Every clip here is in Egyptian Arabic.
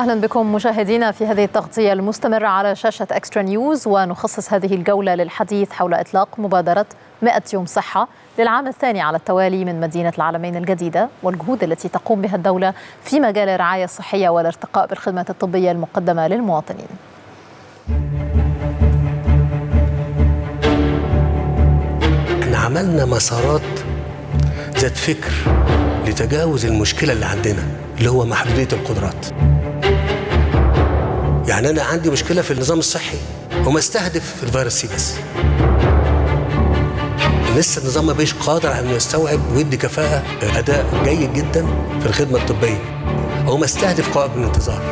اهلا بكم مشاهدينا في هذه التغطيه المستمره على شاشه اكسترا نيوز ونخصص هذه الجوله للحديث حول اطلاق مبادره 100 يوم صحه للعام الثاني على التوالي من مدينه العالمين الجديده والجهود التي تقوم بها الدوله في مجال الرعايه الصحيه والارتقاء بالخدمات الطبيه المقدمه للمواطنين. احنا عملنا مسارات ذات فكر لتجاوز المشكله اللي عندنا اللي هو محدوديه القدرات. يعني انا عندي مشكله في النظام الصحي وما استهدف في الفيروس سي بس. لسه النظام ما بقاش قادر على انه يستوعب ويدي كفاءه اداء جيد جدا في الخدمه الطبيه. هو ما استهدف قائد الانتظار.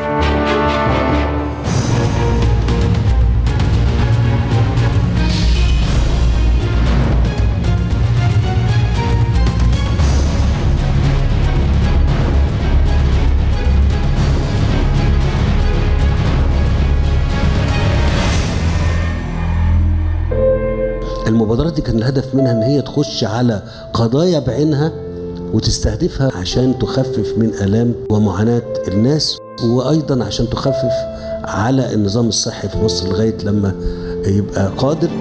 المبادرات دي كان الهدف منها ان هي تخش على قضايا بعينها وتستهدفها عشان تخفف من الام ومعاناه الناس وايضا عشان تخفف على النظام الصحي في مصر لغايه لما يبقى قادر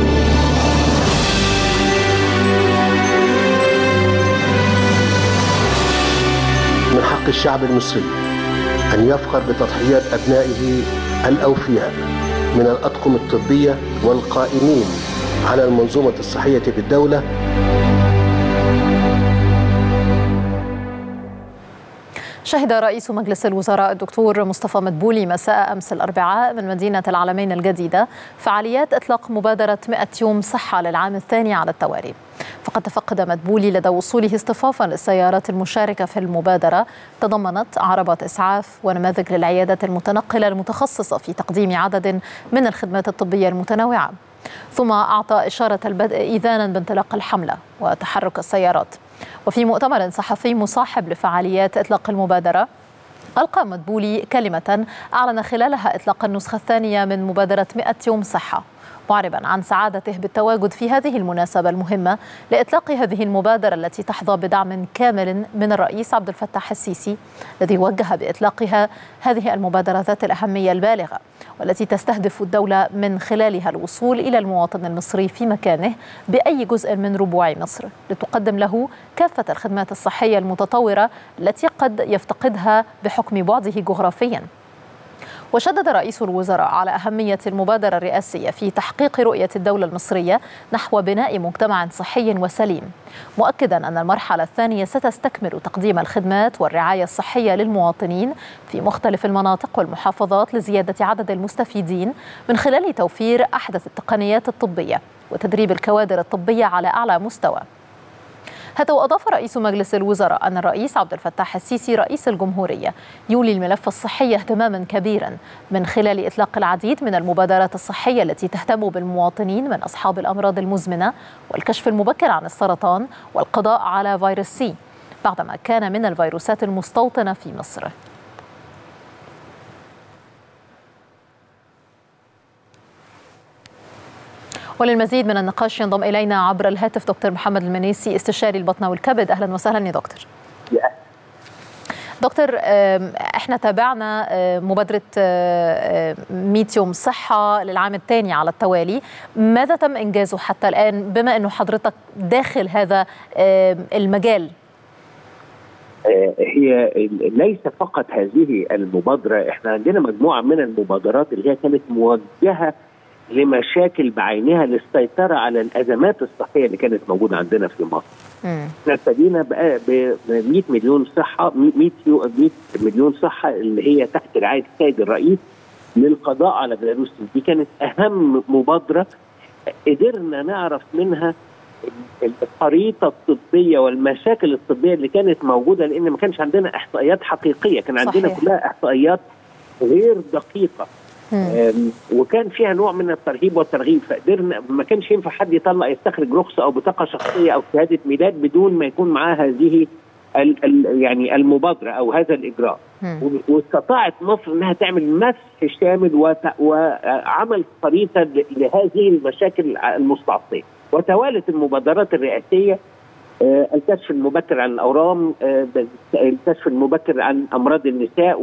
من حق الشعب المصري ان يفخر بتضحيات ابنائه الاوفياء من الاطقم الطبيه والقائمين على المنظومة الصحية بالدولة شهد رئيس مجلس الوزراء الدكتور مصطفى مدبولي مساء أمس الأربعاء من مدينة العلمين الجديدة فعاليات إطلاق مبادرة 100 يوم صحة للعام الثاني على التوالي فقد تفقد مدبولي لدى وصوله اصطفافا للسيارات المشاركة في المبادرة تضمنت عربات إسعاف ونماذج للعيادات المتنقلة المتخصصة في تقديم عدد من الخدمات الطبية المتنوعة ثم أعطى إشارة البدء إذانا بانطلاق الحملة وتحرك السيارات وفي مؤتمر صحفي مصاحب لفعاليات إطلاق المبادرة ألقى مدبولي كلمة أعلن خلالها إطلاق النسخة الثانية من مبادرة 100 يوم صحة معربا عن سعادته بالتواجد في هذه المناسبة المهمة لإطلاق هذه المبادرة التي تحظى بدعم كامل من الرئيس عبد الفتاح السيسي الذي وجه بإطلاقها هذه المبادرة ذات الأهمية البالغة والتي تستهدف الدولة من خلالها الوصول إلى المواطن المصري في مكانه بأي جزء من ربوع مصر لتقدم له كافة الخدمات الصحية المتطورة التي قد يفتقدها بحكم بعده جغرافياً وشدد رئيس الوزراء على أهمية المبادرة الرئاسية في تحقيق رؤية الدولة المصرية نحو بناء مجتمع صحي وسليم مؤكدا أن المرحلة الثانية ستستكمل تقديم الخدمات والرعاية الصحية للمواطنين في مختلف المناطق والمحافظات لزيادة عدد المستفيدين من خلال توفير أحدث التقنيات الطبية وتدريب الكوادر الطبية على أعلى مستوى هذا وأضاف رئيس مجلس الوزراء أن الرئيس عبد الفتاح السيسي رئيس الجمهورية يولي الملف الصحي اهتماما كبيرا من خلال إطلاق العديد من المبادرات الصحية التي تهتم بالمواطنين من أصحاب الأمراض المزمنة والكشف المبكر عن السرطان والقضاء على فيروس سي بعدما كان من الفيروسات المستوطنة في مصر وللمزيد من النقاش ينضم الينا عبر الهاتف دكتور محمد المنيسي استشاري البطنه والكبد اهلا وسهلا يا دكتور. دكتور احنا تابعنا مبادره 100 يوم صحه للعام الثاني على التوالي، ماذا تم انجازه حتى الان بما انه حضرتك داخل هذا المجال؟ هي ليس فقط هذه المبادره، احنا عندنا مجموعه من المبادرات اللي هي كانت موجهه لمشاكل بعينها للسيطرة على الأزمات الصحية اللي كانت موجودة عندنا في مصر. احنا ابتدينا ب 100 مليون صحة 100 مليون صحة اللي هي تحت رعاية السيد الرئيس للقضاء على فيروس دي كانت أهم مبادرة قدرنا نعرف منها الخريطة الطبية والمشاكل الطبية اللي كانت موجودة لأن ما كانش عندنا إحصائيات حقيقية كان عندنا صحيح. كلها إحصائيات غير دقيقة وكان فيها نوع من الترهيب والترغيب فقدرنا ما كانش ينفع حد يطلع يستخرج رخصه او بطاقه شخصيه او شهاده ميلاد بدون ما يكون معاه هذه ال ال يعني المبادره او هذا الاجراء واستطاعت مصر انها تعمل مسح شامل وعمل خريطه لهذه المشاكل المستعصيه وتوالت المبادرات الرئاسيه الكشف المبكر عن الاورام الكشف المبكر عن امراض النساء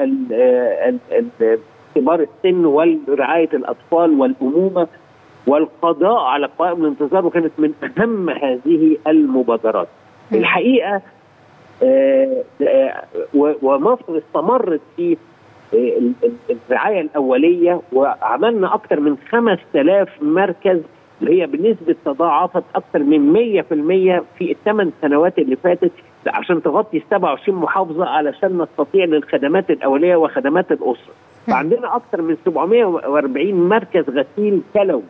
وكبار السن ورعايه الاطفال والامومه والقضاء على قوائم الانتظار وكانت من اهم هذه المبادرات. الحقيقه ومصر استمرت في الرعايه الاوليه وعملنا اكثر من 5000 مركز اللي هي بنسبه تضاعفت اكثر من 100% في الثمان سنوات اللي فاتت عشان تغطي 27 محافظه علشان نستطيع للخدمات الاوليه وخدمات الاسره. فعندنا اكثر من 740 مركز غسيل كلوي.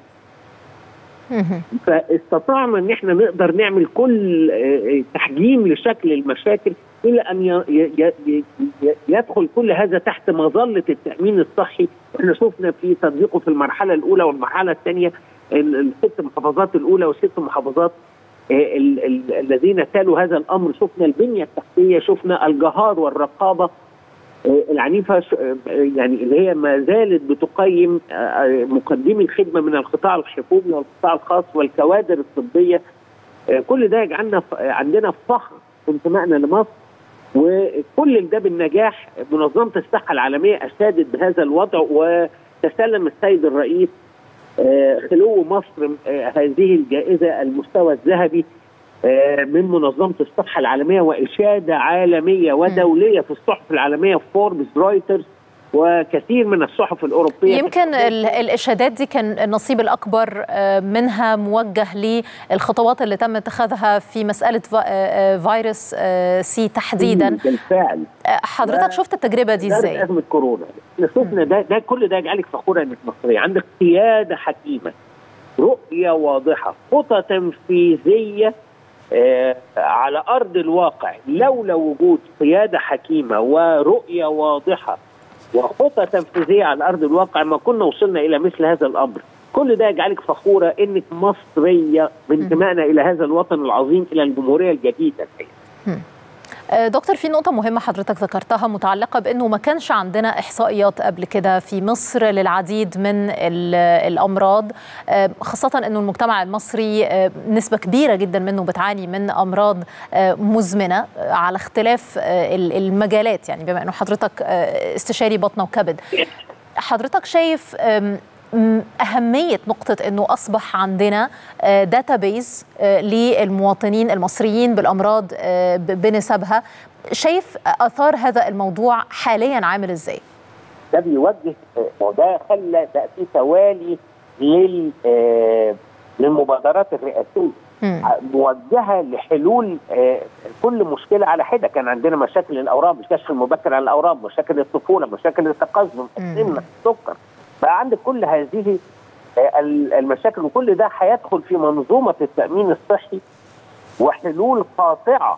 فاستطعنا ان احنا نقدر نعمل كل تحجيم لشكل المشاكل الى ان يدخل كل هذا تحت مظله التامين الصحي، احنا شفنا في تطبيقه في المرحله الاولى والمرحله الثانيه الست محافظات الاولى والست محافظات الذين تالوا هذا الامر شفنا البنيه التحتيه شفنا الجهار والرقابه العنيفه يعني اللي هي ما زالت بتقيم مقدمي الخدمه من القطاع الحكومي والقطاع الخاص والكوادر الطبيه كل ده يجعلنا عندنا فخر في انتمائنا لمصر وكل ده بالنجاح منظمه الصحه العالميه اشادت بهذا الوضع وتسلم السيد الرئيس خلو مصر هذه الجائزه المستوى الذهبي من منظمه الصحه العالميه واشاده عالميه ودوليه في الصحف العالميه فوربس رويترز وكثير من الصحف الاوروبيه يمكن الاشادات دي كان النصيب الاكبر منها موجه للخطوات اللي تم اتخاذها في مساله فيروس سي تحديدا بالفعل حضرتك شفت التجربه دي ازاي؟ ازمه كورونا احنا شفنا ده ده كل ده يجعلك فخوره انك مصريه عندك قياده حكيمه رؤيه واضحه خطه تنفيذيه آه على ارض الواقع لولا وجود قياده حكيمه ورؤيه واضحه وخطه تنفيذيه على ارض الواقع ما كنا وصلنا الى مثل هذا الامر كل ده يجعلك فخوره انك مصريه بانتمائنا الى هذا الوطن العظيم الى الجمهوريه الجديده الحقيقه دكتور في نقطة مهمة حضرتك ذكرتها متعلقة بأنه ما كانش عندنا إحصائيات قبل كده في مصر للعديد من الأمراض خاصة أنه المجتمع المصري نسبة كبيرة جدا منه بتعاني من أمراض مزمنة على اختلاف المجالات يعني بما أنه حضرتك استشاري بطنة وكبد حضرتك شايف أهمية نقطة أنه أصبح عندنا داتابيز للمواطنين المصريين بالأمراض بنسبها شايف أثار هذا الموضوع حاليا عامل إزاي؟ ده بيوجه وده خلى بقى في توالي لل للمبادرات الرئاسيه موجهه لحلول كل مشكله على حده كان عندنا مشاكل الاورام الكشف المبكر عن الاورام مشاكل الطفوله مشاكل التقزم السمنه السكر بقى عندك كل هذه المشاكل وكل ده هيدخل في منظومه التامين الصحي وحلول قاطعه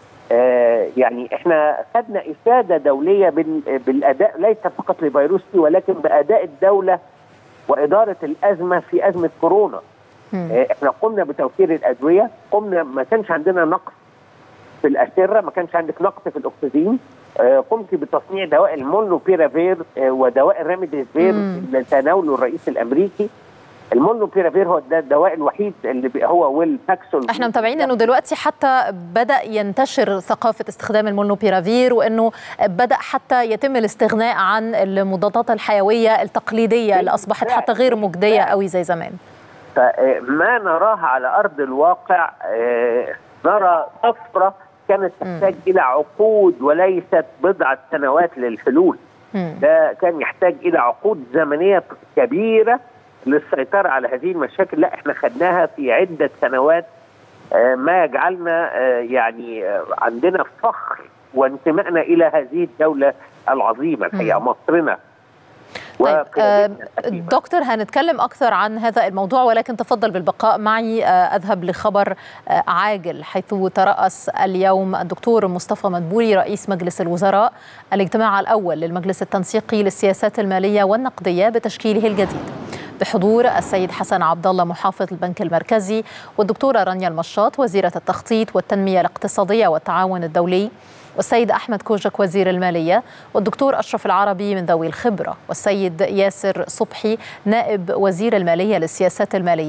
يعني احنا خدنا افاده دوليه بالاداء ليس فقط لفيروس سي ولكن باداء الدوله واداره الازمه في ازمه كورونا احنا قمنا بتوفير الادويه قمنا ما كانش عندنا نقص في الاسره ما كانش عندك نقص في الاكسجين قمت بتصنيع دواء المونوبيرافير ودواء الراميديزفير اللي تناوله الرئيس الامريكي المونوبيرافير هو ده الدواء الوحيد اللي هو والباكسول احنا متابعين انه دلوقتي حتى بدا ينتشر ثقافه استخدام المونوبيرافير وانه بدا حتى يتم الاستغناء عن المضادات الحيويه التقليديه اللي اصبحت حتى غير مجديه قوي زي زمان فما نراه على ارض الواقع نرى طفره كانت تحتاج م. الى عقود وليست بضعه سنوات للحلول م. ده كان يحتاج الى عقود زمنيه كبيره للسيطره على هذه المشاكل لا احنا خدناها في عده سنوات ما يجعلنا يعني عندنا فخر وانتمائنا الى هذه الدوله العظيمه الحقيقه مصرنا طيب آه دكتور هنتكلم أكثر عن هذا الموضوع ولكن تفضل بالبقاء معي آه أذهب لخبر آه عاجل حيث ترأس اليوم الدكتور مصطفى مدبولي رئيس مجلس الوزراء الاجتماع الأول للمجلس التنسيقي للسياسات المالية والنقدية بتشكيله الجديد بحضور السيد حسن عبد الله محافظ البنك المركزي والدكتورة رانيا المشاط وزيرة التخطيط والتنمية الاقتصادية والتعاون الدولي والسيد أحمد كوجك وزير المالية والدكتور أشرف العربي من ذوي الخبرة والسيد ياسر صبحي نائب وزير المالية للسياسات المالية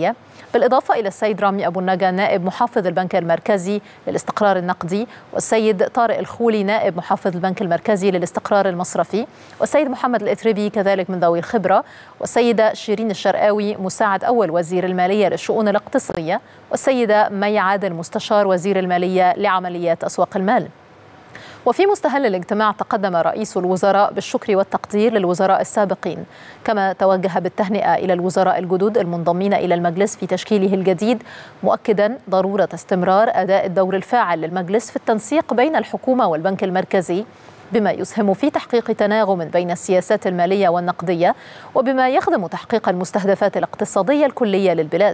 بالإضافة إلى السيد رامي أبو النجا نائب محافظ البنك المركزي للاستقرار النقدي والسيد طارق الخولي نائب محافظ البنك المركزي للاستقرار المصرفي والسيد محمد الإثربي كذلك من ذوي الخبرة والسيدة شيرين الشرقاوي مساعد أول وزير المالية للشؤون الاقتصادية والسيدة مي عادل مستشار وزير المالية لعمليات أسواق المال وفي مستهل الاجتماع تقدم رئيس الوزراء بالشكر والتقدير للوزراء السابقين كما توجه بالتهنئة إلى الوزراء الجدد المنضمين إلى المجلس في تشكيله الجديد مؤكدا ضرورة استمرار أداء الدور الفاعل للمجلس في التنسيق بين الحكومة والبنك المركزي بما يسهم في تحقيق تناغم بين السياسات المالية والنقدية وبما يخدم تحقيق المستهدفات الاقتصادية الكلية للبلاد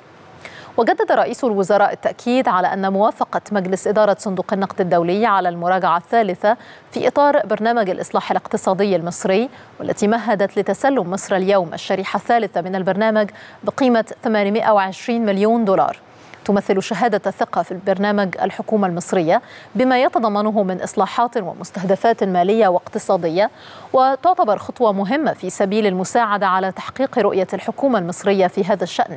وجدد رئيس الوزراء التأكيد على أن موافقة مجلس إدارة صندوق النقد الدولي على المراجعة الثالثة في إطار برنامج الإصلاح الاقتصادي المصري والتي مهدت لتسلم مصر اليوم الشريحة الثالثة من البرنامج بقيمة 820 مليون دولار تمثل شهادة الثقة في البرنامج الحكومة المصرية بما يتضمنه من إصلاحات ومستهدفات مالية واقتصادية وتعتبر خطوة مهمة في سبيل المساعدة على تحقيق رؤية الحكومة المصرية في هذا الشأن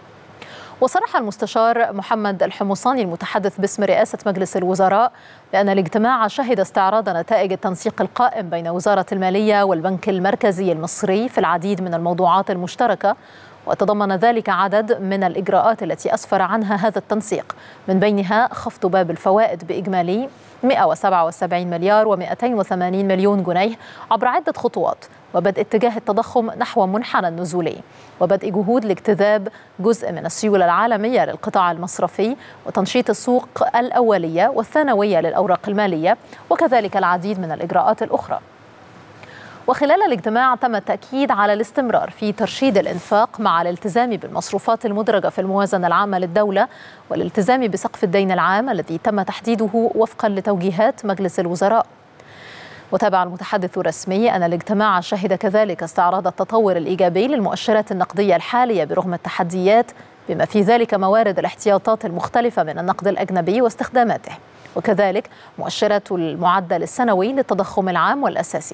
وصرح المستشار محمد الحمصاني المتحدث باسم رئاسة مجلس الوزراء بأن الاجتماع شهد استعراض نتائج التنسيق القائم بين وزارة المالية والبنك المركزي المصري في العديد من الموضوعات المشتركة وتضمن ذلك عدد من الإجراءات التي أسفر عنها هذا التنسيق من بينها خفض باب الفوائد بإجمالي 177 مليار و280 مليون جنيه عبر عدة خطوات وبدء اتجاه التضخم نحو منحنى النزولي وبدء جهود لاجتذاب جزء من السيولة العالمية للقطاع المصرفي وتنشيط السوق الأولية والثانوية للأوراق المالية وكذلك العديد من الإجراءات الأخرى وخلال الاجتماع تم التأكيد على الاستمرار في ترشيد الإنفاق مع الالتزام بالمصروفات المدرجة في الموازنة العامة للدولة والالتزام بسقف الدين العام الذي تم تحديده وفقا لتوجيهات مجلس الوزراء وتابع المتحدث الرسمي أن الاجتماع شهد كذلك استعراض التطور الإيجابي للمؤشرات النقدية الحالية برغم التحديات بما في ذلك موارد الاحتياطات المختلفة من النقد الأجنبي واستخداماته وكذلك مؤشرات المعدل السنوي للتضخم العام والأساسي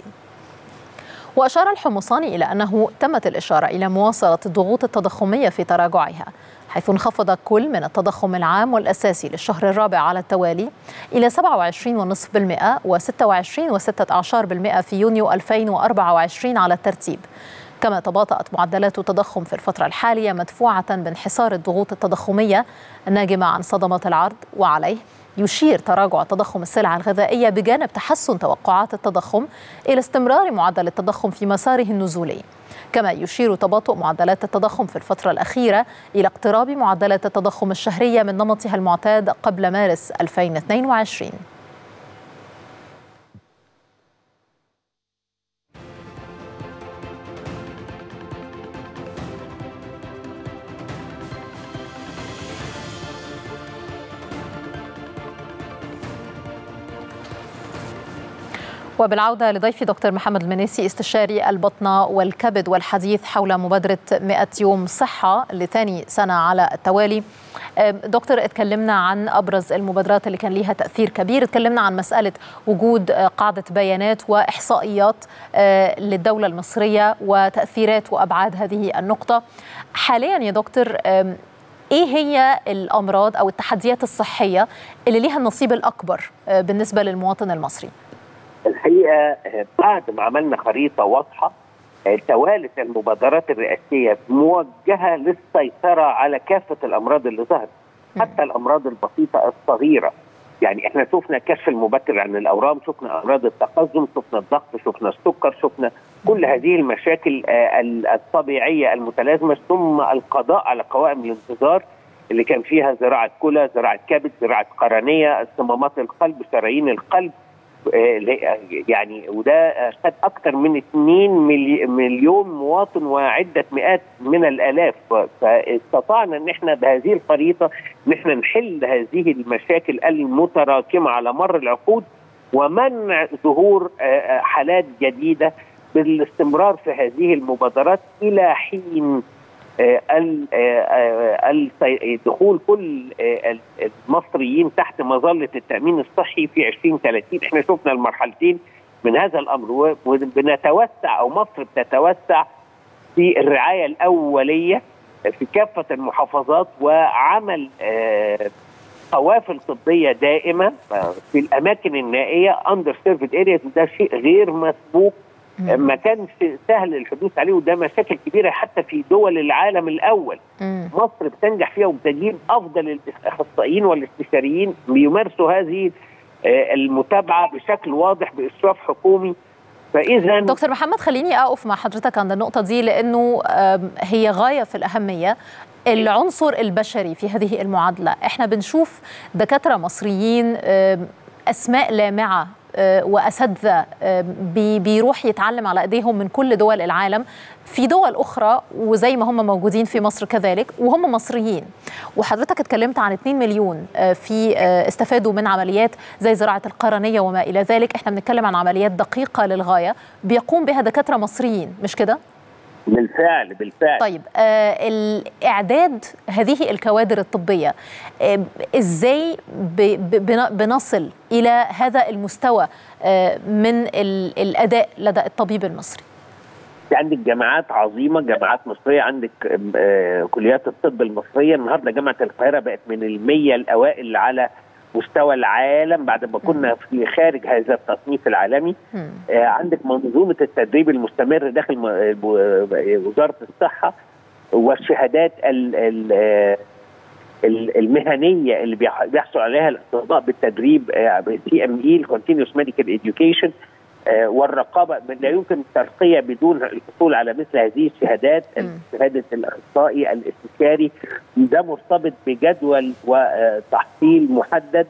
وأشار الحمصاني إلى أنه تمت الإشارة إلى مواصلة الضغوط التضخمية في تراجعها حيث انخفض كل من التضخم العام والأساسي للشهر الرابع على التوالي إلى 27.5% و26.16% في يونيو 2024 على الترتيب كما تباطأت معدلات التضخم في الفترة الحالية مدفوعة بانحسار الضغوط التضخمية الناجمة عن صدمات العرض وعليه يشير تراجع تضخم السلع الغذائية بجانب تحسن توقعات التضخم إلى استمرار معدل التضخم في مساره النزولي كما يشير تباطؤ معدلات التضخم في الفترة الأخيرة إلى اقتراب معدلات التضخم الشهرية من نمطها المعتاد قبل مارس 2022 وبالعودة لضيفي دكتور محمد المنيسي استشاري البطنة والكبد والحديث حول مبادرة 100 يوم صحة لثاني سنة على التوالي دكتور اتكلمنا عن أبرز المبادرات اللي كان ليها تأثير كبير اتكلمنا عن مسألة وجود قاعدة بيانات وإحصائيات للدولة المصرية وتأثيرات وأبعاد هذه النقطة حاليا يا دكتور ايه هي الامراض او التحديات الصحيه اللي ليها النصيب الاكبر بالنسبه للمواطن المصري؟ الحقيقه بعد ما عملنا خريطه واضحه توالت المبادرات الرئاسيه موجهه للسيطره على كافه الامراض اللي ظهرت حتى الامراض البسيطه الصغيره يعني احنا شفنا الكشف المبكر عن الاورام شفنا امراض التقزم شفنا الضغط شفنا السكر شفنا كل هذه المشاكل الطبيعيه المتلازمه ثم القضاء على قوائم الانتظار اللي كان فيها زراعه كلى زراعه كبد زراعه قرنيه صمامات القلب شرايين القلب يعني وده خد اكثر من 2 مليون مواطن وعده مئات من الالاف فاستطعنا ان احنا بهذه الخريطه ان احنا نحل هذه المشاكل المتراكمه على مر العقود ومنع ظهور حالات جديده بالاستمرار في هذه المبادرات الى حين دخول كل المصريين تحت مظله التامين الصحي في 2030 احنا شفنا المرحلتين من هذا الامر وبنتوسع او مصر بتتوسع في الرعايه الاوليه في كافه المحافظات وعمل قوافل طبيه دائمه في الاماكن النائيه اندر سيرفد ارياز ده شيء غير مسبوق ما كانش سهل الحدوث عليه وده مشاكل كبيره حتى في دول العالم الاول مم. مصر بتنجح فيها وبتجيب افضل الاخصائيين والاستشاريين بيمارسوا هذه المتابعه بشكل واضح باشراف حكومي فاذا دكتور محمد خليني اقف مع حضرتك عند النقطه دي لانه هي غايه في الاهميه العنصر البشري في هذه المعادله احنا بنشوف دكاتره مصريين اسماء لامعه واساتذه بيروح يتعلم على ايديهم من كل دول العالم في دول اخرى وزي ما هم موجودين في مصر كذلك وهم مصريين وحضرتك اتكلمت عن 2 مليون في استفادوا من عمليات زي زراعه القرنيه وما الى ذلك احنا بنتكلم عن عمليات دقيقه للغايه بيقوم بها دكاتره مصريين مش كده بالفعل بالفعل طيب آه الاعداد هذه الكوادر الطبيه آه ازاي بنصل الى هذا المستوى آه من الاداء لدى الطبيب المصري عندك جامعات عظيمه جامعات مصريه عندك آه كليات الطب المصريه النهارده جامعه القاهره بقت من المية الاوائل على مستوى العالم بعد ما كنا في خارج هذا التصنيف العالمي آه عندك منظومه التدريب المستمر داخل وزاره الصحه والشهادات ال ال المهنيه اللي بيحصل عليها الاطباء بالتدريب سي ام اي الكونتينوس ميديكال اديوكيشن والرقابه لا يمكن الترقيه بدون الحصول على مثل هذه الشهادات شهاده الاخصائي الاستشاري ده مرتبط بجدول وتحصيل محدد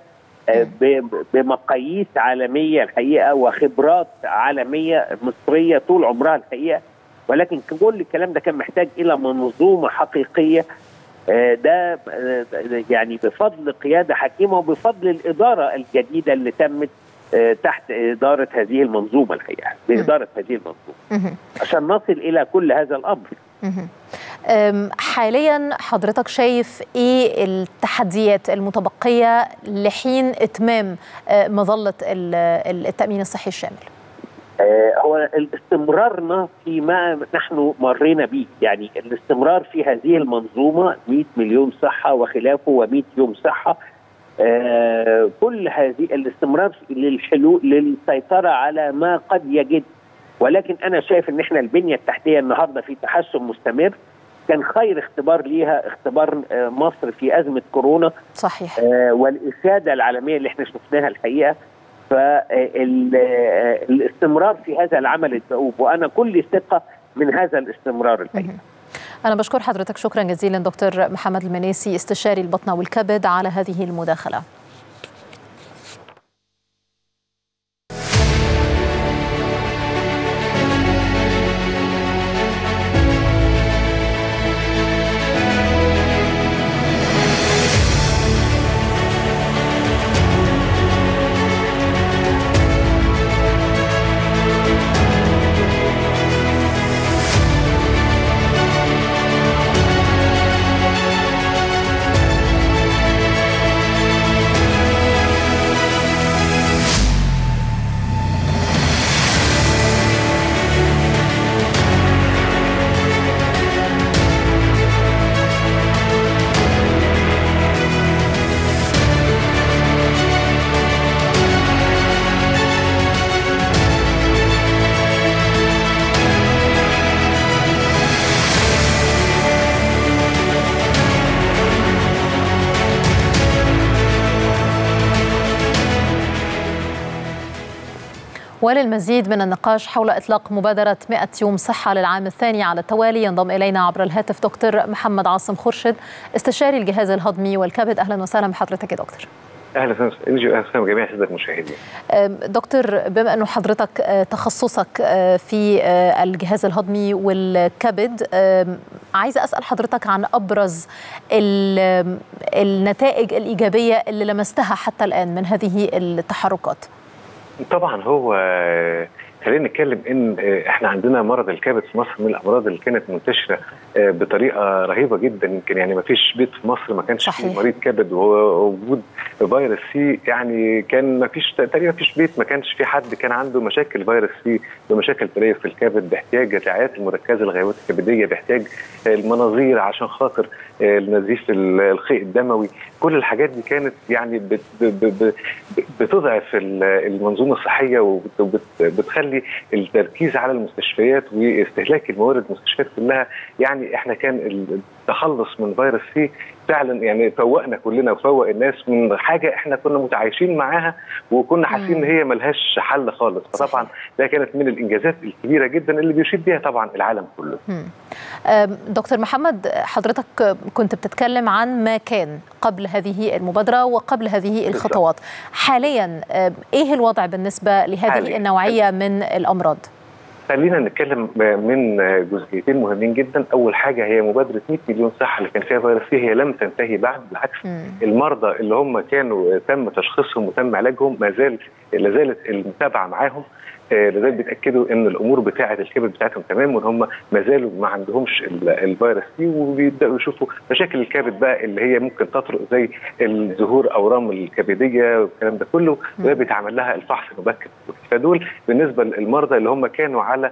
بمقاييس عالميه الحقيقه وخبرات عالميه مصريه طول عمرها الحقيقه ولكن كل الكلام ده كان محتاج الى منظومه حقيقيه ده يعني بفضل قياده حكيمه وبفضل الاداره الجديده اللي تمت تحت إدارة هذه المنظومة الحقيقة بإدارة هذه المنظومة عشان نصل إلى كل هذا الأمر حاليا حضرتك شايف ايه التحديات المتبقيه لحين اتمام مظله التامين الصحي الشامل؟ هو استمرارنا فيما نحن مرينا به يعني الاستمرار في هذه المنظومه 100 مليون صحه وخلافه و100 يوم صحه آه كل هذه الاستمرار للحلول للسيطره على ما قد يجد ولكن انا شايف ان احنا البنيه التحتيه النهارده في تحسن مستمر كان خير اختبار ليها اختبار آه مصر في ازمه كورونا صحيح آه والافاده العالميه اللي احنا شفناها الحقيقه فالاستمرار في هذا العمل الدؤوب وانا كل ثقه من هذا الاستمرار الحقيقه أنا بشكر حضرتك شكرا جزيلا دكتور محمد المنيسي استشاري البطنة والكبد على هذه المداخلة وللمزيد من النقاش حول إطلاق مبادرة 100 يوم صحة للعام الثاني على التوالي ينضم إلينا عبر الهاتف دكتور محمد عاصم خرشد استشاري الجهاز الهضمي والكبد أهلا وسهلا بحضرتك يا دكتور اهلا وسهلا انجي واهلا وسهلا بجميع الساده المشاهدين. دكتور بما انه حضرتك تخصصك في الجهاز الهضمي والكبد عايزه اسال حضرتك عن ابرز النتائج الايجابيه اللي لمستها حتى الان من هذه التحركات. طبعا هو خلينا نتكلم ان احنا عندنا مرض الكبد في مصر من الامراض اللي كانت منتشره بطريقه رهيبه جدا يمكن يعني ما فيش بيت في مصر ما كانش فيه مريض كبد ووجود فيروس سي يعني كان ما فيش تقريبا ما فيش بيت ما كانش في حد كان عنده مشاكل فيروس سي بمشاكل تليف في الكبد باحتياج الرعايات المركزه للغيبوبات الكبديه باحتياج المناظير عشان خاطر نزيف الخيط الدموي كل الحاجات دي كانت يعني بت بت بتضعف المنظومه الصحيه وبتخلي التركيز على المستشفيات واستهلاك الموارد المستشفيات كلها يعني احنا كان التخلص من فيروس سي فعلا يعني فوقنا كلنا وفوق الناس من حاجه احنا كنا متعايشين معاها وكنا حاسين ان هي ملهاش حل خالص فطبعا ده كانت من الانجازات الكبيره جدا اللي بيشيد بيها طبعا العالم كله. دكتور محمد حضرتك كنت بتتكلم عن ما كان قبل هذه المبادره وقبل هذه الخطوات. حاليا ايه الوضع بالنسبه لهذه حاليا. النوعيه من الامراض؟ خلينا نتكلم من جزئيتين مهمين جدا اول حاجه هي مبادره 100 مليون صحه اللي كان فيها فيروس سي هي لم تنتهي بعد بالعكس مم. المرضى اللي هم كانوا تم تشخيصهم وتم علاجهم ما زال لا زالت المتابعه معاهم لذلك بيتاكدوا ان الامور بتاعه الكبد بتاعتهم تمام وان هم ما زالوا ما عندهمش الفيروس دي وبيبداوا يشوفوا مشاكل الكبد بقى اللي هي ممكن تطرق زي الظهور اورام الكبديه والكلام ده كله ده بيتعمل لها الفحص المبكر فدول بالنسبه للمرضى اللي هم كانوا على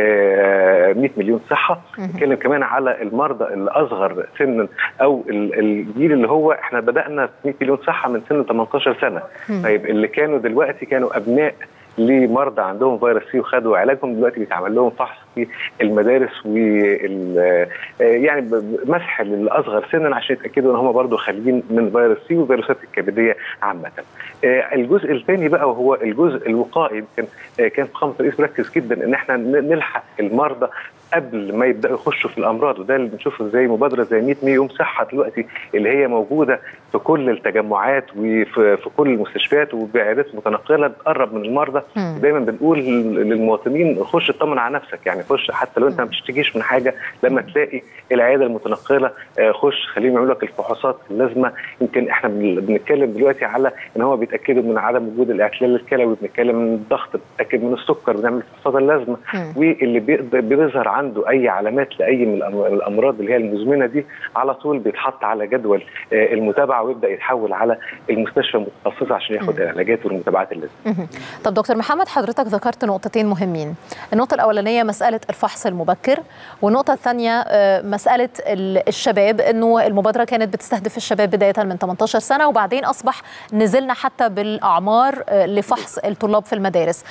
100 مليون صحه نتكلم كمان على المرضى الاصغر سنا او الجيل اللي هو احنا بدانا 100 مليون صحه من سن 18 سنه طيب اللي كانوا دلوقتي كانوا ابناء لمرضى عندهم فيروس سي وخدوا علاجهم دلوقتي بيتعمل لهم فحص في المدارس وال يعني مسح للاصغر سنا عشان يتاكدوا ان هم برضه خاليين من فيروس سي والفيروسات الكبديه عامه. الجزء الثاني بقى وهو الجزء الوقائي يمكن كان فخامه الرئيس مركز جدا ان احنا نلحق المرضى قبل ما يبداوا يخشوا في الامراض وده اللي بنشوفه زي مبادره زي 100 يوم صحه دلوقتي اللي هي موجوده في كل التجمعات وفي في كل المستشفيات وبعيادات متنقله بتقرب من المرضى دايما بنقول للمواطنين خش اطمن على نفسك يعني خش حتى لو انت ما بتشتكيش من حاجه لما تلاقي العياده المتنقله خش خليهم يعملوا لك الفحوصات اللازمه يمكن احنا بنتكلم دلوقتي على ان هم بيتاكدوا من عدم وجود الاعتلال الكلوي بنتكلم من الضغط بنتاكد من السكر بنعمل الفحوصات اللازمه واللي بيظهر عنده اي علامات لاي من الامراض اللي هي المزمنه دي على طول بيتحط على جدول المتابعه ويبدا يتحول على المستشفى المتخصصه عشان ياخد العلاجات والمتابعات اللازمه. طب دكتور محمد حضرتك ذكرت نقطتين مهمين. النقطه الاولانيه مساله الفحص المبكر والنقطه الثانيه مساله الشباب انه المبادره كانت بتستهدف الشباب بدايه من 18 سنه وبعدين اصبح نزلنا حتى بالاعمار لفحص الطلاب في المدارس.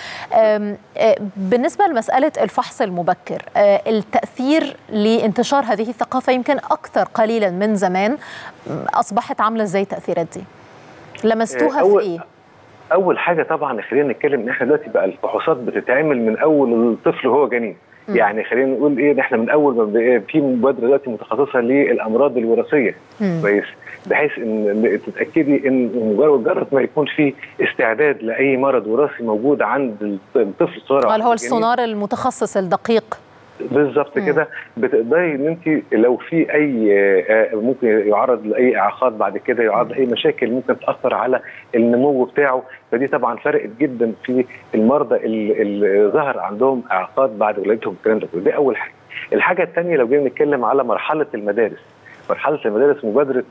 بالنسبه لمساله الفحص المبكر التاثير لانتشار هذه الثقافه يمكن اكثر قليلا من زمان اصبحت عامله ازاي التاثيرات دي لمستوها في ايه اول حاجه طبعا خلينا نتكلم ان احنا دلوقتي بقى الفحوصات بتتعمل من اول الطفل وهو جنين م. يعني خلينا نقول ايه ان احنا من اول ما في مبادره دلوقتي متخصصه للامراض الوراثيه كويس بحيث ان تتاكدي ان مجرد ما يكون في استعداد لاي مرض وراثي موجود عند الطفل الصغير قال هو السونار المتخصص الدقيق بالظبط كده بتقدري ان انت لو في اي ممكن يعرض لاي اعاقات بعد كده يعرض لاي مشاكل ممكن تاثر على النمو بتاعه فدي طبعا فرقت جدا في المرضى اللي, اللي ظهر عندهم اعاقات بعد ولادتهم الكلام ده كله دي اول حاجه. الحاجه الثانيه لو جينا نتكلم على مرحله المدارس مرحله المدارس مبادره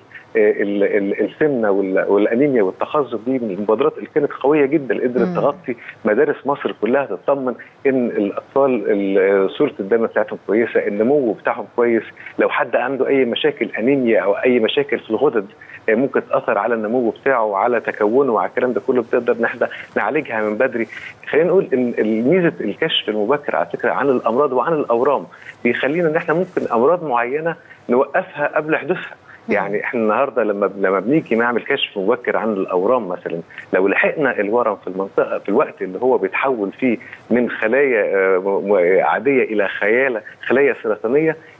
السمنه والانيميا والتخزف دي من المبادرات اللي كانت قويه جدا اللي قدرت تغطي مدارس مصر كلها تطمن ان الاطفال صوره الدم بتاعتهم كويسه النمو بتاعهم كويس لو حد عنده اي مشاكل انيميا او اي مشاكل في الغدد ممكن تاثر على النمو بتاعه وعلى تكونه وعلى الكلام ده كله بتقدر ان احنا نعالجها من بدري خلينا نقول ان ميزه الكشف المبكر على فكره عن الامراض وعن الاورام بيخلينا ان احنا ممكن امراض معينه نوقفها قبل حدوثها يعني احنا النهارده لما لما بنيجي نعمل كشف مبكر عن الاورام مثلا لو لحقنا الورم في المنطقه في الوقت اللي هو بيتحول فيه من خلايا عاديه الى خياله خلايا سرطانيه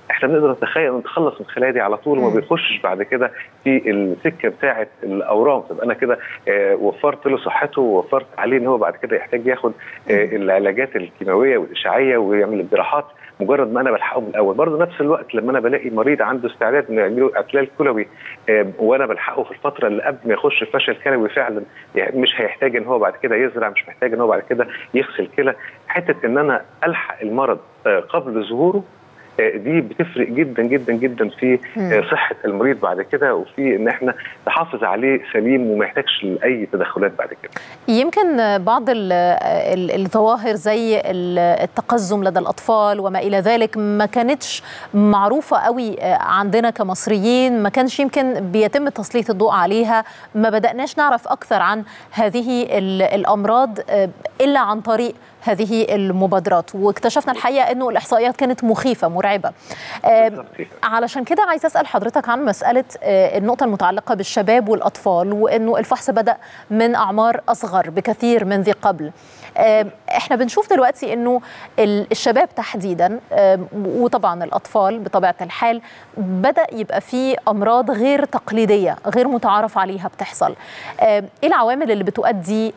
احنا بنقدر نتخيل نتخلص من الخلايا دي على طول وما بيخشش بعد كده في السكه بتاعه الاورام طب انا كده آه وفرت له صحته ووفرت عليه ان هو بعد كده يحتاج ياخد آه العلاجات الكيماويه والاشعاعيه ويعمل الجراحات مجرد ما انا بلحقه من الاول برضه نفس الوقت لما انا بلاقي مريض عنده استعداد انه يعمله اعتلال كلوي آه وانا بلحقه في الفتره اللي قبل ما يخش في فشل كلوي فعلا يعني مش هيحتاج ان هو بعد كده يزرع مش محتاج ان هو بعد كده يغسل كلى حته ان انا الحق المرض آه قبل ظهوره دي بتفرق جدا جدا جدا في مم. صحه المريض بعد كده وفي ان احنا نحافظ عليه سليم وما يحتاجش لاي تدخلات بعد كده. يمكن بعض الظواهر زي التقزم لدى الاطفال وما الى ذلك ما كانتش معروفه قوي عندنا كمصريين ما كانش يمكن بيتم تسليط الضوء عليها ما بداناش نعرف اكثر عن هذه الامراض الا عن طريق هذه المبادرات واكتشفنا الحقيقه انه الاحصائيات كانت مخيفه مرعبه آه علشان كده عايز اسال حضرتك عن مساله آه النقطه المتعلقه بالشباب والاطفال وانه الفحص بدا من اعمار اصغر بكثير من ذي قبل آه احنا بنشوف دلوقتي انه الشباب تحديدا وطبعا الاطفال بطبيعه الحال بدا يبقى في امراض غير تقليديه غير متعارف عليها بتحصل ايه العوامل اللي بتؤدي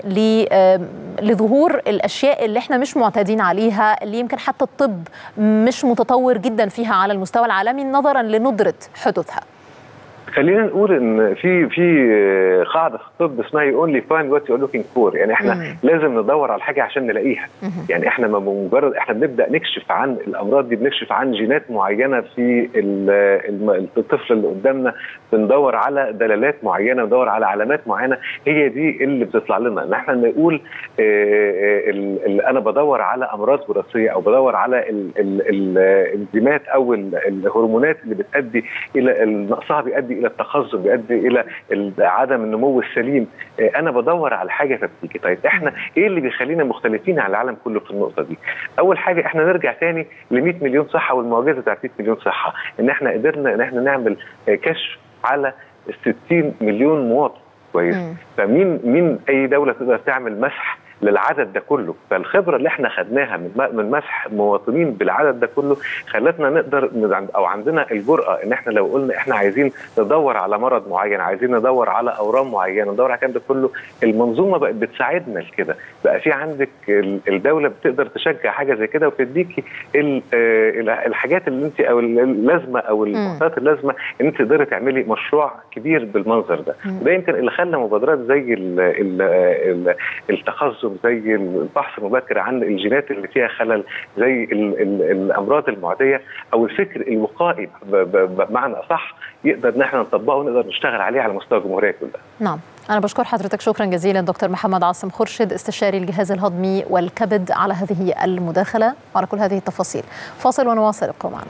لظهور الاشياء اللي احنا مش معتادين عليها اللي يمكن حتى الطب مش متطور جدا فيها على المستوى العالمي نظرا لندره حدوثها خلينا نقول ان في في قاعده في الطب اسمها يو اونلي فايند وات يو لوكينج فور يعني احنا مم. لازم ندور على الحاجه عشان نلاقيها مم. يعني احنا ما مجرد احنا بنبدا نكشف عن الامراض دي بنكشف عن جينات معينه في الطفل اللي قدامنا بندور على دلالات معينه ندور على علامات معينه هي دي اللي بتطلع لنا ان احنا نقول اللي انا بدور على امراض وراثيه او بدور على الانزيمات او الهرمونات اللي بتؤدي الى نقصها بيؤدي الى التخزن بيؤدي الى عدم النمو السليم انا بدور على حاجه فبتيجي طيب احنا ايه اللي بيخلينا مختلفين عن العالم كله في النقطه دي اول حاجه احنا نرجع تاني ل 100 مليون صحه والمعجزه بتاعت 100 مليون صحه ان احنا قدرنا ان احنا نعمل كشف على 60 مليون مواطن كويس فمين مين اي دوله تقدر تعمل مسح للعدد ده كله فالخبره اللي احنا خدناها من من مسح مواطنين بالعدد ده كله خلتنا نقدر او عندنا الجراه ان احنا لو قلنا احنا عايزين ندور على مرض معين عايزين ندور على اورام معينه ندور على الكلام ده كله المنظومه بقت بتساعدنا لكده بقى في عندك الدوله بتقدر تشجع حاجه زي كده وتديكي الحاجات اللي انت او اللازمه او المعطيات اللازمه ان انت تقدري تعملي مشروع كبير بالمنظر ده وده يمكن اللي خلى مبادرات زي التخصص زي البحث المبكر عن الجينات اللي فيها خلل زي ال ال الامراض المعديه او الفكر الوقائي بمعنى اصح يقدر ان احنا نطبقه ونقدر نشتغل عليه على مستوى الجمهوريه كلها. نعم أنا بشكر حضرتك شكرا جزيلا دكتور محمد عاصم خرشد استشاري الجهاز الهضمي والكبد على هذه المداخلة وعلى كل هذه التفاصيل فاصل ونواصل ابقوا معنا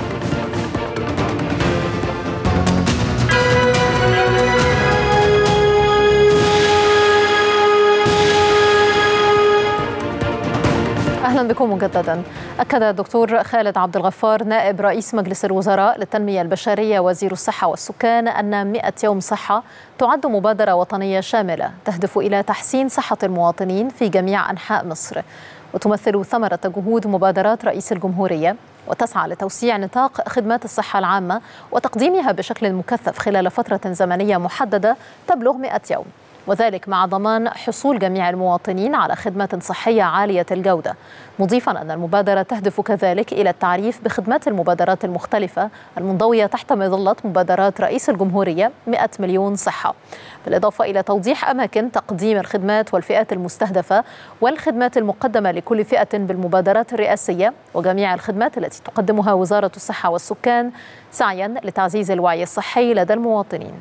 اهلا بكم مجددا اكد الدكتور خالد عبد الغفار نائب رئيس مجلس الوزراء للتنميه البشريه وزير الصحه والسكان ان 100 يوم صحه تعد مبادره وطنيه شامله تهدف الى تحسين صحه المواطنين في جميع انحاء مصر وتمثل ثمره جهود مبادرات رئيس الجمهوريه وتسعى لتوسيع نطاق خدمات الصحه العامه وتقديمها بشكل مكثف خلال فتره زمنيه محدده تبلغ 100 يوم وذلك مع ضمان حصول جميع المواطنين على خدمة صحية عالية الجودة مضيفا أن المبادرة تهدف كذلك إلى التعريف بخدمات المبادرات المختلفة المنضوية تحت مظلة مبادرات رئيس الجمهورية 100 مليون صحة بالإضافة إلى توضيح أماكن تقديم الخدمات والفئات المستهدفة والخدمات المقدمة لكل فئة بالمبادرات الرئاسية وجميع الخدمات التي تقدمها وزارة الصحة والسكان سعيا لتعزيز الوعي الصحي لدى المواطنين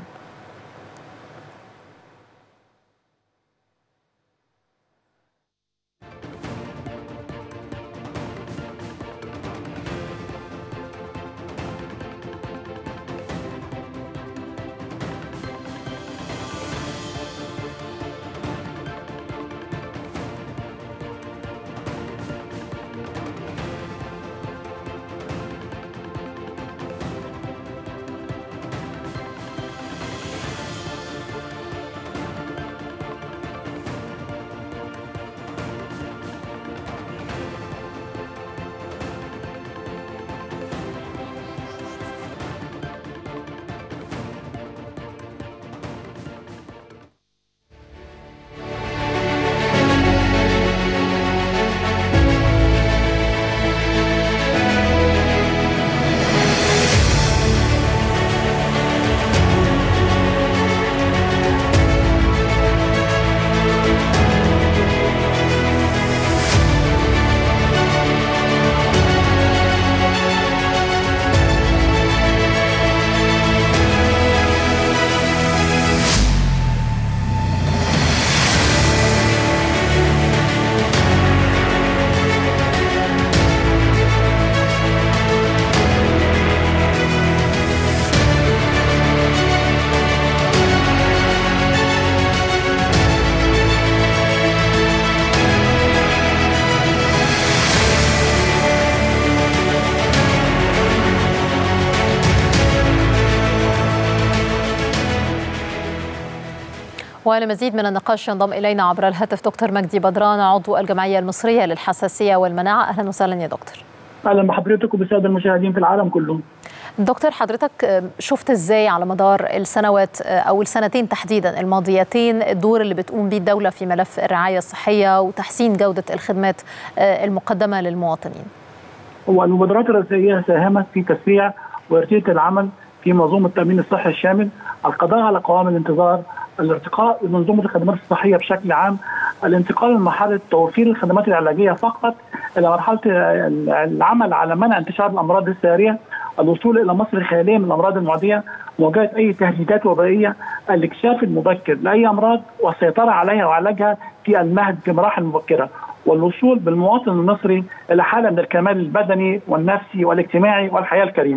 ولمزيد من النقاش ينضم الينا عبر الهاتف دكتور مجدي بدران عضو الجمعيه المصريه للحساسيه والمناعه اهلا وسهلا يا دكتور اهلا بحضرتك وبالساده المشاهدين في العالم كله دكتور حضرتك شفت ازاي على مدار السنوات او السنتين تحديدا الماضيتين الدور اللي بتقوم به الدوله في ملف الرعايه الصحيه وتحسين جوده الخدمات المقدمه للمواطنين؟ هو المبادرات الرئاسيه ساهمت في تسريع وارتياح العمل في منظومه التامين الصحي الشامل، القضاء على قوام الانتظار، الارتقاء بمنظومه الخدمات الصحيه بشكل عام، الانتقال من مرحله توفير الخدمات العلاجيه فقط الى مرحله العمل على منع انتشار الامراض الساريه، الوصول الى مصر خاليه من الامراض المعديه، مواجهه اي تهديدات وبائيه، الاكتشاف المبكر لاي امراض والسيطره عليها وعلاجها في المهد في مراحل مبكره، والوصول بالمواطن المصري الى حاله من الكمال البدني والنفسي والاجتماعي والحياه الكريمه.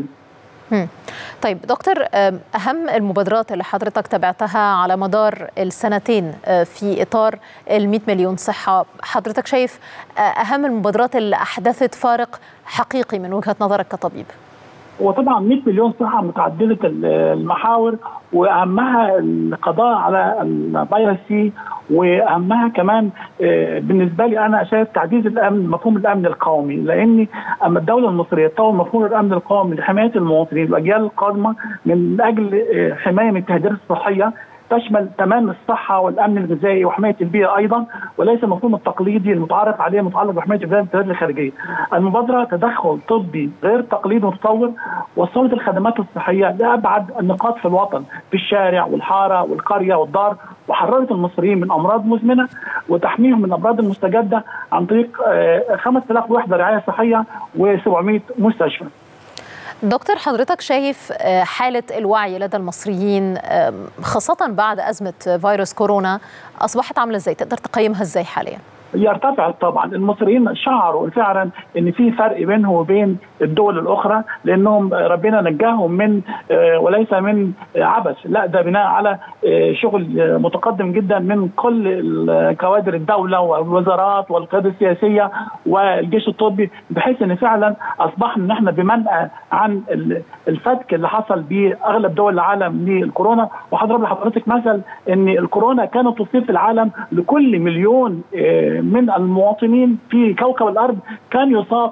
طيب دكتور اهم المبادرات اللي حضرتك تابعتها على مدار السنتين في اطار ال 100 مليون صحه حضرتك شايف اهم المبادرات اللي احدثت فارق حقيقي من وجهه نظرك كطبيب وطبعا 100 مليون صحه متعدده المحاور واهمها القضاء على الفيروس سي واهمها كمان بالنسبه لي انا شايف تعزيز الامن مفهوم الامن القومي لان اما الدوله المصريه تطور مفهوم الامن القومي لحمايه المواطنين والاجيال القادمه من اجل حمايه من التهديدات الصحيه تشمل تمام الصحة والأمن الغذائي وحماية البيئة أيضا وليس المفهوم التقليدي المتعارف عليه المتعلق بحماية البيئة الخارجية. المبادرة تدخل طبي غير تقليدي متطور وصلت الخدمات الصحية لأبعد النقاط في الوطن في الشارع والحارة والقرية والدار وحررت المصريين من أمراض مزمنة وتحميهم من الأمراض المستجدة عن طريق 5000 وحدة رعاية صحية و700 مستشفى. دكتور حضرتك شايف حالة الوعي لدى المصريين خاصة بعد أزمة فيروس كورونا أصبحت عاملة إزاي؟ تقدر تقيمها إزاي حاليا؟ يرتفع طبعا المصريين شعروا فعلا ان في فرق بينهم وبين الدول الاخرى لانهم ربنا نجاهم من وليس من عبث لا ده بناء على شغل متقدم جدا من كل كوادر الدوله والوزارات والقياده السياسيه والجيش الطبي بحيث ان فعلا اصبحنا ان احنا بمنأى عن الفتك اللي حصل باغلب دول العالم للكورونا وهضرب لحضرتك مثل ان الكورونا كانت تصيب في العالم لكل مليون من المواطنين في كوكب الارض كان يصاب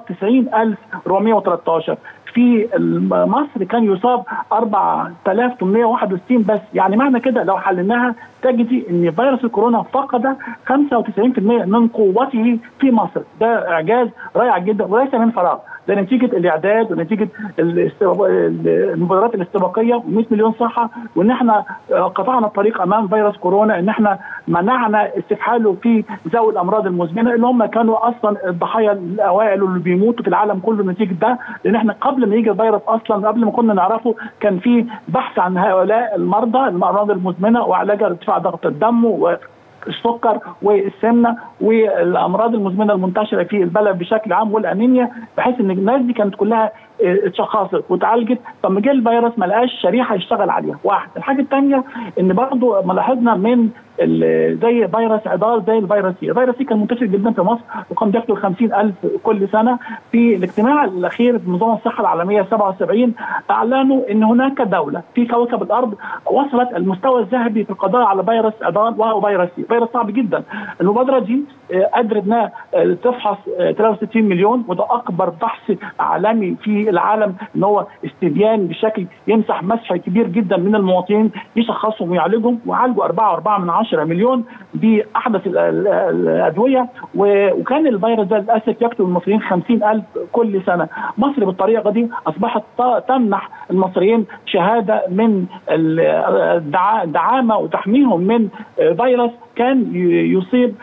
90413 في مصر كان يصاب 4861 بس يعني معنى كده لو حللناها تجدي ان فيروس الكورونا فقد 95% من قوته في مصر ده اعجاز رائع جدا وليس من فراغ ده نتيجه الاعداد ونتيجه المبادرات الاستباقيه و100 مليون صحه وان احنا قطعنا الطريق امام فيروس كورونا ان احنا منعنا استفحاله في ذوي الامراض المزمنه اللي هم كانوا اصلا الضحايا الاوائل واللي بيموتوا في العالم كله نتيجه ده لان احنا قبل ما يجي الفيروس اصلا قبل ما كنا نعرفه كان في بحث عن هؤلاء المرضى الامراض المزمنه وعلاجها ارتفاع ضغط الدم و السكر والسمنه والامراض المزمنه المنتشره في البلد بشكل عام والانيميا بحيث ان الناس دي كانت كلها اتشخصت واتعالجت طب ما جه الفيروس ما لقاش شريحه يشتغل عليها واحد الحاجه الثانيه ان برضه ما لاحظنا من زي فيروس عضال زي الفيروس سي الفيروس سي كان منتشر جدا في مصر وكان بيقتل 50000 كل سنه في الاجتماع الاخير في منظمه الصحه العالميه 77 اعلنوا ان هناك دوله في كوكب الارض وصلت المستوى الذهبي في القضاء على فيروس عضال وهو فيروس سي فيروس صعب جدا المبادره دي قدرت انها تفحص 63 مليون وده اكبر بحث عالمي في العالم ان هو استبيان بشكل يمسح مسح كبير جدا من المواطنين يشخصهم ويعالجهم وعالجوا 4.4 من 10 مليون باحدث الادويه وكان الفيروس ده للاسف يقتل المصريين 50000 كل سنه مصر بالطريقه دي اصبحت تمنح المصريين شهاده من الدعامه وتحميهم من فيروس كان يصيب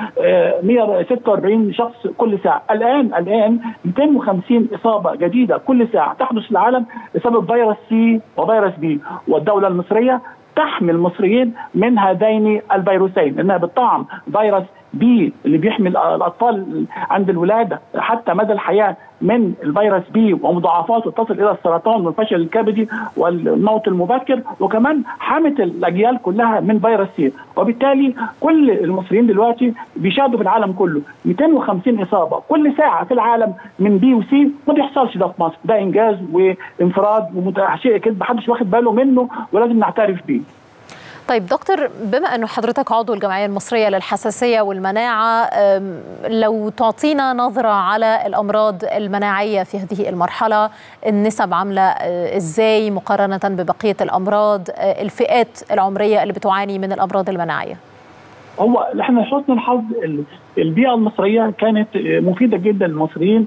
146 شخص كل ساعه، الان الان 250 اصابه جديده كل ساعه تحدث في العالم بسبب فيروس سي وفيروس بي، والدوله المصريه تحمي المصريين من هذين الفيروسين لانها بتطعم فيروس بي اللي بيحمي الاطفال عند الولاده حتى مدى الحياه من الفيروس بي ومضاعفاته تصل الى السرطان والفشل الكبدي والموت المبكر وكمان حمت الاجيال كلها من فيروس سي وبالتالي كل المصريين دلوقتي بيشاهدوا في العالم كله 250 اصابه كل ساعه في العالم من بي وسي ما بيحصلش ده في مصر ده انجاز وانفراد وشيء كده محدش واخد باله منه ولازم نعترف بيه طيب دكتور بما انه حضرتك عضو الجمعيه المصريه للحساسيه والمناعه لو تعطينا نظره على الامراض المناعيه في هذه المرحله النسب عامله ازاي مقارنه ببقيه الامراض الفئات العمريه اللي بتعاني من الامراض المناعيه هو احنا لحسن الحظ البيئه المصريه كانت مفيده جدا للمصريين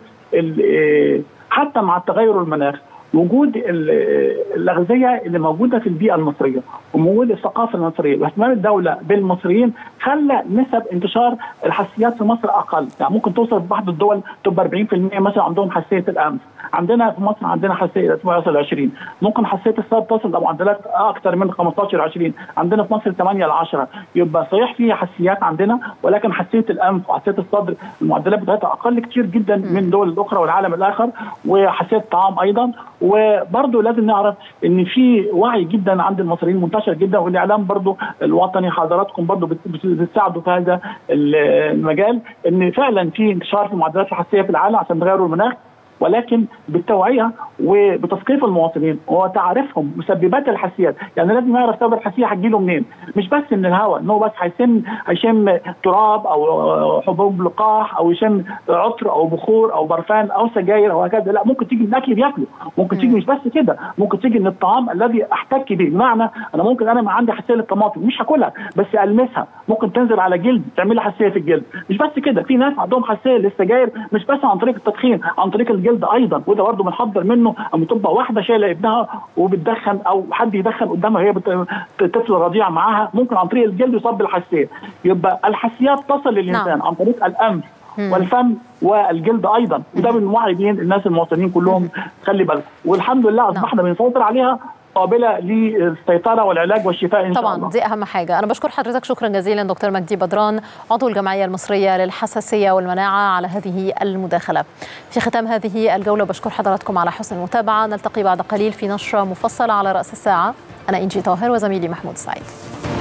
حتى مع التغير المناخي وجود الاغذيه اللي موجوده في البيئه المصريه ووجود الثقافه المصريه واهتمام الدوله بالمصريين خلى نسب انتشار الحساسيات في مصر اقل، يعني ممكن توصل في بعض الدول تبقى 40% مثلا عندهم حساسيه الانف، عندنا في مصر عندنا حساسيه توصل 20 ممكن حساسيه الصدر تصل لمعدلات اكثر من 15 20 عندنا في مصر 8 ل 10 يبقى صحيح في حساسيات عندنا ولكن حساسيه الانف وحساسيه الصدر المعدلات بتاعتها اقل كتير جدا من الدول الاخرى والعالم الاخر وحساسيه الطعام ايضا وبرضه لازم نعرف ان في وعي جدا عند المصريين منتشر جدا والاعلام برضه الوطني حضراتكم برضه بتساعدوا في هذا المجال ان فعلا في انتشار في معدلات الحساسيه في العالم عشان تغير المناخ ولكن بالتوعيه وبتثقيف المواطنين وتعريفهم مسببات الحساسيات، يعني لازم يعرف سبب الحساسيه هتجيله منين، مش بس من الهواء ان هو بس هيشم هيشم تراب او حبوب لقاح او يشم عطر او بخور او برفان او سجاير او هكذا، لا ممكن تيجي من اكل بياكله، ممكن تيجي مش بس كده، ممكن تيجي من الطعام الذي احتك به، بمعنى انا ممكن انا ما عندي حساسيه للطماطم مش هاكلها بس المسها، ممكن تنزل على جلد تعمل لي حساسيه في الجلد، مش بس كده، في ناس عندهم حساسيه للسجاير مش بس عن طريق التدخين، عن طريق الجلد ايضا وده برضه بنحضر منه اما تبقى واحده شايله ابنها وبتدخن او حد يدخن قدامها هي طفل رضيع معاها ممكن عن طريق الجلد يصاب بالحساسيه يبقى الحساسيات تصل للانسان نعم. عن طريق الانف والفم والجلد ايضا وده بنوعي بين الناس المواطنين كلهم خلي بالك والحمد لله اصبحنا بنسيطر عليها قابله للسيطره والعلاج والشفاء ان طبعا شاء الله. دي اهم حاجه انا بشكر حضرتك شكرا جزيلا دكتور مجدي بدران عضو الجمعيه المصريه للحساسيه والمناعه على هذه المداخله في ختام هذه الجوله بشكر حضراتكم على حسن المتابعه نلتقي بعد قليل في نشره مفصله على راس الساعه انا انجي طاهر وزميلي محمود سعيد